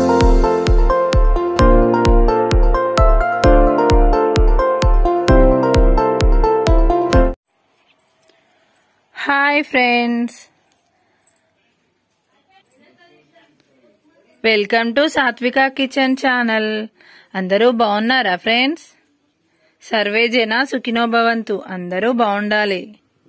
Hi friends welcome to Satvika kitchen channel అందరూ బాగున్నారా friends survey జన సుఖినో భవంతు అందరూ బాగుండాలి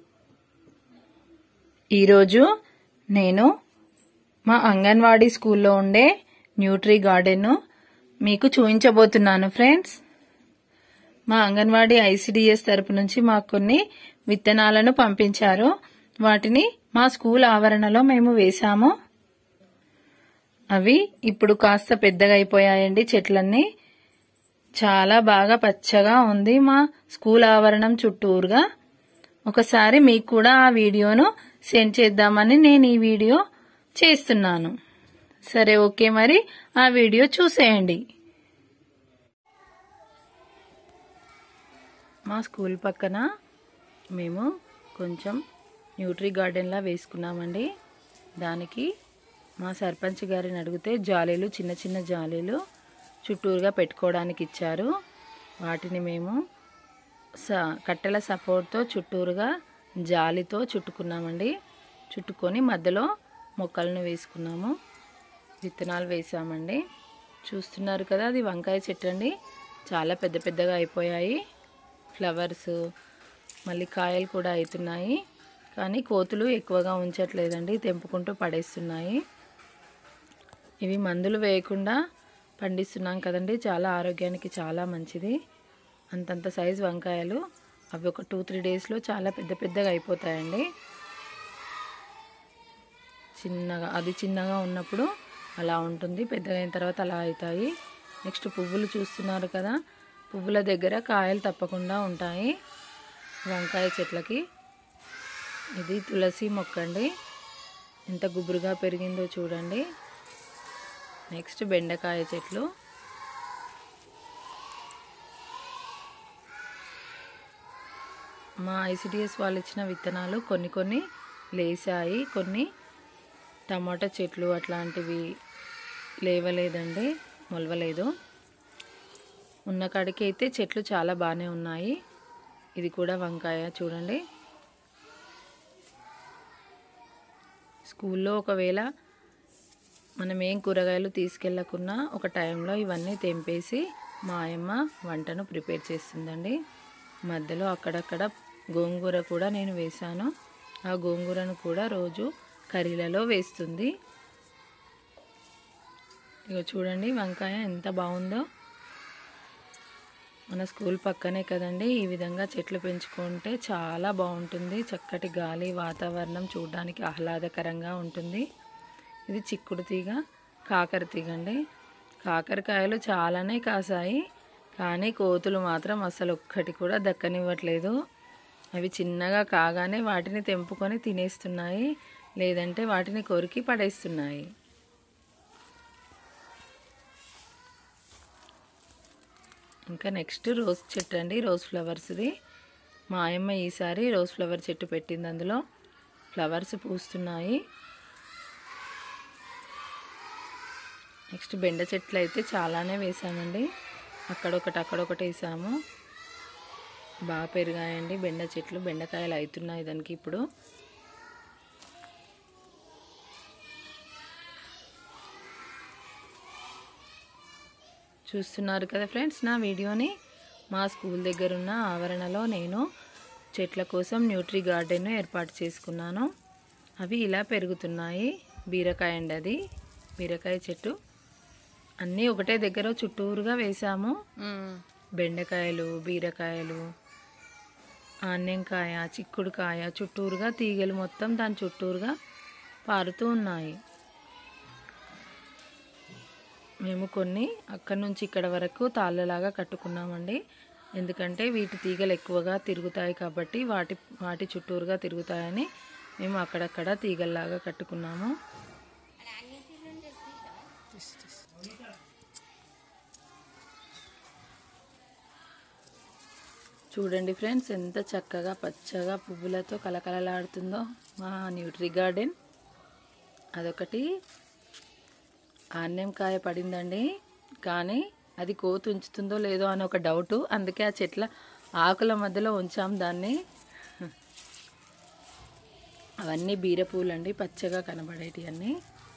ఈరోజు నేను మా అంగన్వాడీ స్కూల్లో ఉండే న్యూట్రీ గార్డెన్ మీకు చూపించబోతున్నాను ఫ్రెండ్స్ మా అంగన్వాడీ ఐసిడిఎస్ తరపు నుంచి మాకు కొన్ని విత్తనాలను పంపించారు వాటిని మా స్కూల్ ఆవరణలో మేము వేశాము అవి ఇప్పుడు కాస్త పెద్దగా అయిపోయాయండి చెట్లన్నీ చాలా బాగా పచ్చగా ఉంది మా స్కూల్ ఆవరణం చుట్టూరుగా ఒకసారి మీకు కూడా ఆ వీడియోను సెండ్ చేద్దామని నేను ఈ వీడియో చేస్తున్నాను సరే ఓకే మరి ఆ వీడియో చూసేయండి మా స్కూల్ పక్కన మేము కొంచెం న్యూట్రీ గార్డెన్లా వేసుకున్నామండి దానికి మా సర్పంచ్ గారిని అడిగితే జాలీలు చిన్న చిన్న జాలీలు చుట్టూరుగా పెట్టుకోవడానికి ఇచ్చారు వాటిని మేము స కట్టెల సపోర్ట్తో చుట్టూరుగా జాలితో చుట్టుకున్నామండి చుట్టుకొని మధ్యలో మొక్కలను వేసుకున్నాము విత్తనాలు వేసామండి చూస్తున్నారు కదా అది వంకాయ చెట్టు అండి చాలా పెద్ద పెద్దగా అయిపోయాయి ఫ్లవర్స్ మళ్ళీ కాయలు కూడా అవుతున్నాయి కానీ కోతులు ఎక్కువగా ఉంచట్లేదండి తెంపుకుంటూ పడేస్తున్నాయి ఇవి మందులు వేయకుండా పండిస్తున్నాం కదండి చాలా ఆరోగ్యానికి చాలా మంచిది అంతంత సైజు వంకాయలు అవి ఒక టూ త్రీ డేస్లో చాలా పెద్ద పెద్దగా అయిపోతాయండి చిన్నగా అది చిన్నగా ఉన్నప్పుడు అలా ఉంటుంది పెద్దగా అయిన తర్వాత అలా అవుతాయి నెక్స్ట్ పువ్వులు చూస్తున్నారు కదా పువ్వుల దగ్గర కాయలు తప్పకుండా ఉంటాయి వంకాయ చెట్లకి ఇది తులసి మొక్క అండి ఎంత గుబురుగా పెరిగిందో చూడండి నెక్స్ట్ బెండకాయ చెట్లు మా ఐసిడిఎస్ వాళ్ళు ఇచ్చిన విత్తనాలు కొన్ని కొన్ని లేసాయి కొన్ని టమాటా చెట్లు అట్లాంటివి లేవలేదండి మొలవలేదు ఉన్న కాడికి అయితే చెట్లు చాలా బాగానే ఉన్నాయి ఇది కూడా వంకాయ చూడండి స్కూల్లో ఒకవేళ మనం ఏం కూరగాయలు తీసుకెళ్ళకున్నా ఒక టైంలో ఇవన్నీ తెంపేసి మా ఆయమ్మ వంటను ప్రిపేర్ చేస్తుందండి మధ్యలో అక్కడక్కడ గోంగూర కూడా నేను వేశాను ఆ గోంగూరను కూడా రోజు కర్రీలలో వేస్తుంది ఇక చూడండి వంకాయ ఎంత బాగుందో మన స్కూల్ పక్కనే కదండి ఈ విధంగా చెట్లు పెంచుకుంటే చాలా బాగుంటుంది చక్కటి గాలి వాతావరణం చూడడానికి ఆహ్లాదకరంగా ఉంటుంది ఇది చిక్కుడు తీగ కాకర తీగ అండి కాకరకాయలు చాలానే కాసాయి కానీ కోతులు మాత్రం అసలు ఒక్కటి కూడా దక్కనివ్వట్లేదు అవి చిన్నగా కాగానే వాటిని తెంపుకొని తినేస్తున్నాయి లేదంటే వాటిని కొరికి పడేస్తున్నాయి ఇంకా నెక్స్ట్ రోజ్ చెట్టు అండి రోజ్ ఫ్లవర్స్ది మా ఆయమ్మ ఈసారి రోజ్ ఫ్లవర్ చెట్టు పెట్టింది అందులో ఫ్లవర్స్ పూస్తున్నాయి నెక్స్ట్ బెండ చెట్లు అయితే చాలానే వేసామండి అక్కడొకటి అక్కడొకటి వేసాము బాగా పెరిగాయండి బెండ చెట్లు బెండకాయలు అవుతున్నాయి దానికి ఇప్పుడు చూస్తున్నారు కదా ఫ్రెండ్స్ నా వీడియోని మా స్కూల్ దగ్గర ఉన్న ఆవరణలో నేను చెట్ల కోసం న్యూట్రీ గార్డెన్ ఏర్పాటు చేసుకున్నాను అవి ఇలా పెరుగుతున్నాయి బీరకాయ అండి అది బీరకాయ చెట్టు అన్నీ ఒకటే దగ్గర చుట్టూరుగా వేసాము బెండకాయలు బీరకాయలు ఆన్యంకాయ చిక్కుడుకాయ చుట్టూరుగా తీగలు మొత్తం దాని చుట్టూరుగా పారుతూ ఉన్నాయి మేము కొన్ని అక్కడి నుంచి ఇక్కడ వరకు తాళ్ళలాగా కట్టుకున్నామండి ఎందుకంటే వీటి తీగలు ఎక్కువగా తిరుగుతాయి కాబట్టి వాటి వాటి చుట్టూరుగా తిరుగుతాయని మేము అక్కడక్కడ తీగల్లాగా కట్టుకున్నాము చూడండి ఫ్రెండ్స్ ఎంత చక్కగా పచ్చగా పువ్వులతో కలకలలాడుతుందో మా న్యూట్రీ గార్డెన్ అదొకటి ఆన్యంకాయ పడిందండి కానీ అది కోతి ఉంచుతుందో లేదో అని ఒక డౌటు అందుకే ఆ చెట్ల ఆకుల మధ్యలో ఉంచాం దాన్ని అవన్నీ బీర పూలండి పచ్చగా కనబడేటి అన్నీ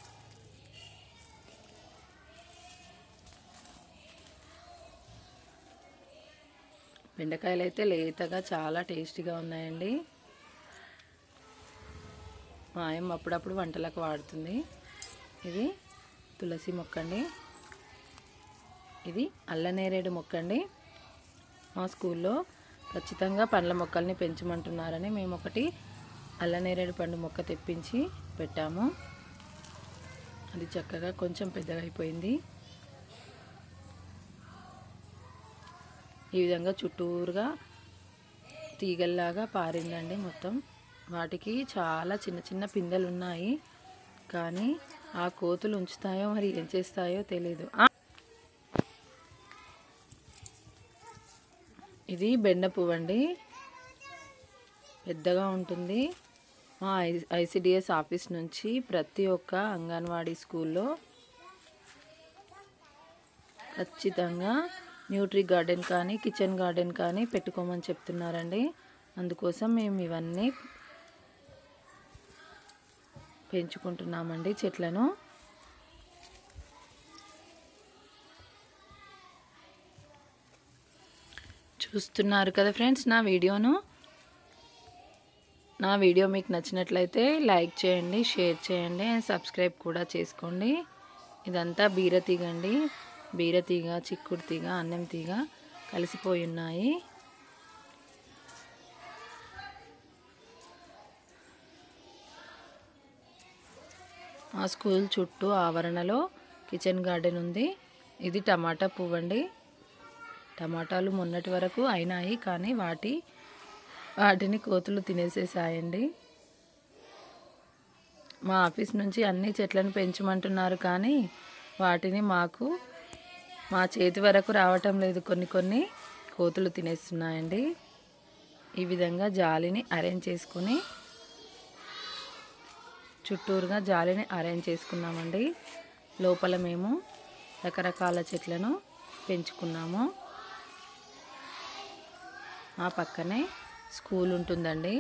బెండకాయలు అయితే లేతగా చాలా టేస్టీగా ఉన్నాయండి మా ఆయమ్మ అప్పుడప్పుడు వంటలకు వాడుతుంది ఇది తులసి మొక్క అండి ఇది అల్లనేరేడు మొక్క అండి మా స్కూల్లో ఖచ్చితంగా పండ్ల మొక్కల్ని పెంచమంటున్నారని మేము ఒకటి అల్లనేరేడు పండు మొక్క తెప్పించి పెట్టాము అది చక్కగా కొంచెం పెద్దగా అయిపోయింది ఈ విధంగా చుట్టూరుగా తీగల్లాగా పారిందండి మొత్తం వాటికి చాలా చిన్న చిన్న పిందెలు ఉన్నాయి కానీ ఆ కోతులు ఉంచుతాయో మరి ఏం చేస్తాయో తెలీదు ఆ! ఇది బెండ పువ్వు అండి పెద్దగా ఉంటుంది మా ఐ ఐసిడిఎస్ ఆఫీస్ నుంచి ప్రతి ఒక్క అంగన్వాడీ స్కూల్లో ఖచ్చితంగా న్యూట్రీ గార్డెన్ కానీ కిచెన్ గార్డెన్ కానీ పెట్టుకోమని చెప్తున్నారండి అందుకోసం మేము ఇవన్నీ పెంచుకుంటున్నామండి చెట్లను చూస్తున్నారు కదా ఫ్రెండ్స్ నా వీడియోను నా వీడియో మీకు నచ్చినట్లయితే లైక్ చేయండి షేర్ చేయండి అండ్ సబ్స్క్రైబ్ కూడా చేసుకోండి ఇదంతా బీరతీగ అండి బీరతీగ చిక్కుడు తీగ అన్నం తీగ కలిసిపోయి ఉన్నాయి మా స్కూల్ చుట్టూ ఆవరణలో కిచెన్ గార్డెన్ ఉంది ఇది టమాటా పువ్వు అండి టమాటాలు మొన్నటి వరకు అయినాయి కానీ వాటి వాటిని కోతులు తినేసేసాయండి మా ఆఫీస్ నుంచి అన్ని చెట్లను పెంచమంటున్నారు కానీ వాటిని మాకు మా చేతి వరకు రావటం లేదు కొన్ని కొన్ని కోతులు తినేస్తున్నాయండి ఈ విధంగా జాలిని అరేంజ్ చేసుకుని చుట్టూరుగా జాలిని అరేంజ్ చేసుకున్నామండి లోపల మేము రకరకాల చెట్లను పెంచుకున్నాము ఆ పక్కనే స్కూల్ ఉంటుందండి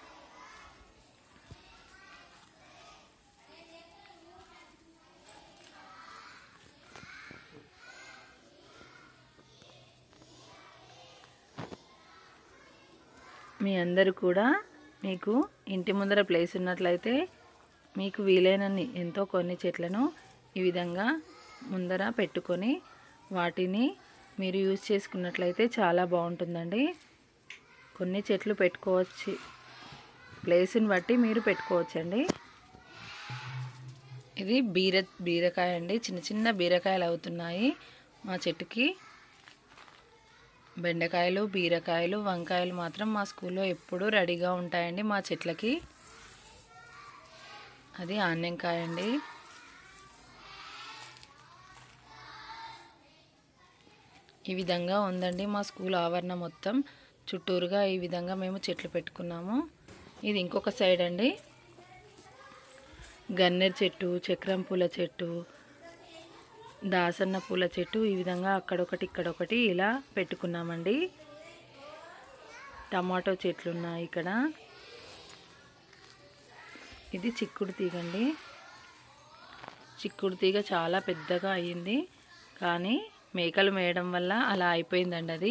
మీ అందరూ కూడా మీకు ఇంటి ముందర ప్లేస్ ఉన్నట్లయితే మీకు వీలైనన్ని ఎంతో కొన్ని చెట్లను ఈ విధంగా ముందర పెట్టుకొని వాటిని మీరు యూజ్ చేసుకున్నట్లయితే చాలా బాగుంటుందండి కొన్ని చెట్లు పెట్టుకోవచ్చు ప్లేస్ని బట్టి మీరు పెట్టుకోవచ్చండి ఇది బీర బీరకాయ అండి చిన్న చిన్న బీరకాయలు అవుతున్నాయి మా చెట్టుకి బెండకాయలు బీరకాయలు వంకాయలు మాత్రం మా స్కూల్లో ఎప్పుడూ రెడీగా ఉంటాయండి మా చెట్లకి అది ఆన్యంకాయ అండి ఈ విధంగా ఉందండి మా స్కూల్ ఆవరణ మొత్తం చుట్టూరుగా ఈ విధంగా మేము చెట్లు పెట్టుకున్నాము ఇది ఇంకొక సైడ్ అండి గన్నేరు చెట్టు చక్రం పూల చెట్టు దాసన్న పూల చెట్టు ఈ విధంగా అక్కడొకటి ఇక్కడొకటి ఇలా పెట్టుకున్నామండి టమాటో చెట్లు ఉన్నాయి ఇక్కడ ఇది చిక్కుడు తీగండి చిక్కుడు తీగ చాలా పెద్దగా అయ్యింది కానీ మేకలు మేయడం వల్ల అలా అయిపోయిందండి అది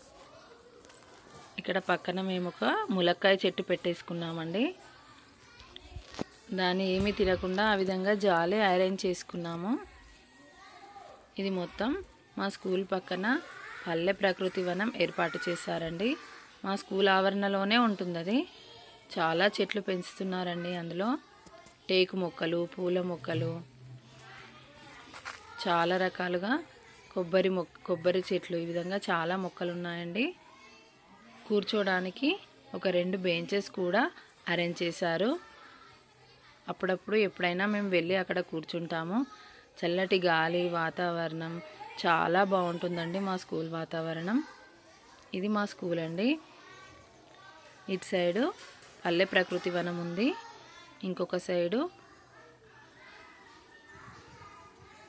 ఇక్కడ పక్కన మేము ఒక ములక్కాయ చెట్టు పెట్టేసుకున్నామండి దాన్ని ఏమీ తినకుండా ఆ విధంగా జాలి అరేంజ్ చేసుకున్నాము ఇది మొత్తం మా స్కూల్ పక్కన పల్లె ప్రకృతి వనం ఏర్పాటు చేశారండి మా స్కూల్ ఆవరణలోనే ఉంటుంది అది చాలా చెట్లు పెంచుతున్నారండి అందులో టేకు మొక్కలు పూల మొక్కలు చాలా రకాలుగా కొబ్బరి మొక్క కొబ్బరి చెట్లు ఈ విధంగా చాలా మొక్కలు ఉన్నాయండి కూర్చోడానికి ఒక రెండు బెంచెస్ కూడా అరేంజ్ చేశారు అప్పుడప్పుడు ఎప్పుడైనా మేము వెళ్ళి అక్కడ కూర్చుంటాము చల్లటి గాలి వాతావరణం చాలా బాగుంటుందండి మా స్కూల్ వాతావరణం ఇది మా స్కూల్ అండి ఇటు సైడు పల్లె ప్రకృతి వనం ఉంది ఇంకొక సైడు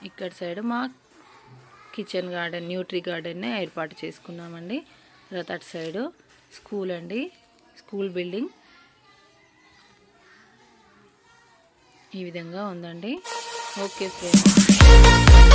ఇక్కడ సైడ్ మా కిచెన్ గార్డెన్ న్యూట్రీ గార్డెన్ని ఏర్పాటు చేసుకున్నామండి తర్వాత అటు సైడు స్కూల్ అండి స్కూల్ బిల్డింగ్ ఈ విధంగా ఉందండి ఓకే ఫ్రెండ్స్